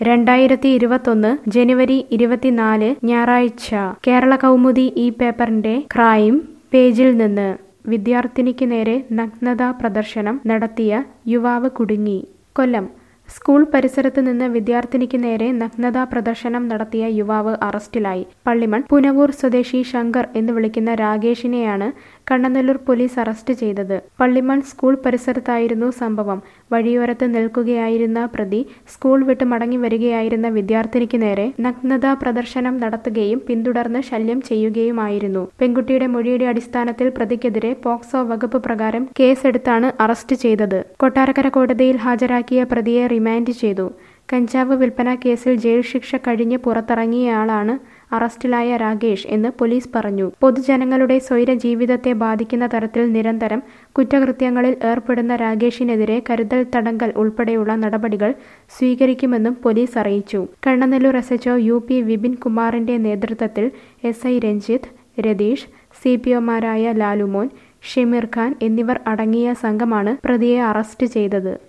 രണ്ടായിരത്തി ഇരുപത്തൊന്ന് ജനുവരി ഇരുപത്തിനാല് ഞായറാഴ്ച കേരള കൗമുദി ഈ പേപ്പറിന്റെ ക്രൈം പേജിൽ നിന്ന് വിദ്യാർത്ഥിനിക്ക് നേരെ നഗ്നതാ പ്രദർശനം നടത്തിയ യുവാവ് കുടുങ്ങി കൊല്ലം സ്കൂൾ പരിസരത്ത് നിന്ന് വിദ്യാർത്ഥിനിക്ക് നേരെ നഗ്നതാ പ്രദർശനം നടത്തിയ യുവാവ് അറസ്റ്റിലായി പള്ളിമൺ പുനവൂർ സ്വദേശി ശങ്കർ എന്ന് വിളിക്കുന്ന രാകേഷിനെയാണ് കണ്ണനല്ലൂർ പോലീസ് അറസ്റ്റ് ചെയ്തത് പള്ളിമൺ സ്കൂൾ പരിസരത്തായിരുന്നു സംഭവം വഴിയോരത്ത് നിൽക്കുകയായിരുന്ന പ്രതി സ്കൂൾ വിട്ട് മടങ്ങി വരികയായിരുന്ന വിദ്യാർത്ഥിനിക്ക് നേരെ നഗ്നതാ പ്രദർശനം നടത്തുകയും പിന്തുടർന്ന് ശല്യം ചെയ്യുകയുമായിരുന്നു പെൺകുട്ടിയുടെ മൊഴിയുടെ അടിസ്ഥാനത്തിൽ പ്രതിക്കെതിരെ പോക്സോ വകുപ്പ് പ്രകാരം കേസെടുത്താണ് അറസ്റ്റ് ചെയ്തത് കൊട്ടാരക്കര കോടതിയിൽ ഹാജരാക്കിയ പ്രതിയെ റിമാൻഡ് ചെയ്തു കഞ്ചാവ് വിൽപ്പന കേസിൽ ജയിൽ ശിക്ഷ കഴിഞ്ഞ് പുറത്തിറങ്ങിയയാളാണ് അറസ്റ്റിലായ രാകേഷ് എന്ന് പോലീസ് പറഞ്ഞു പൊതുജനങ്ങളുടെ സ്വൈര ജീവിതത്തെ ബാധിക്കുന്ന തരത്തിൽ നിരന്തരം കുറ്റകൃത്യങ്ങളിൽ ഏർപ്പെടുന്ന രാകേഷിനെതിരെ കരുതൽ തടങ്കൽ ഉൾപ്പെടെയുള്ള നടപടികൾ സ്വീകരിക്കുമെന്നും പോലീസ് അറിയിച്ചു Kannanallur S H O U P Vipin കുമാറിന്റെ നേതൃത്വത്തിൽ S I Ranjith Ratheesh C P ഒമാരായ ലാലുമോൻ ഷമീർ ഖാൻ എന്നിവർ അടങ്ങിയ സംഘമാണ് പ്രതിയെ അറസ്റ്റ് ചെയ്തത്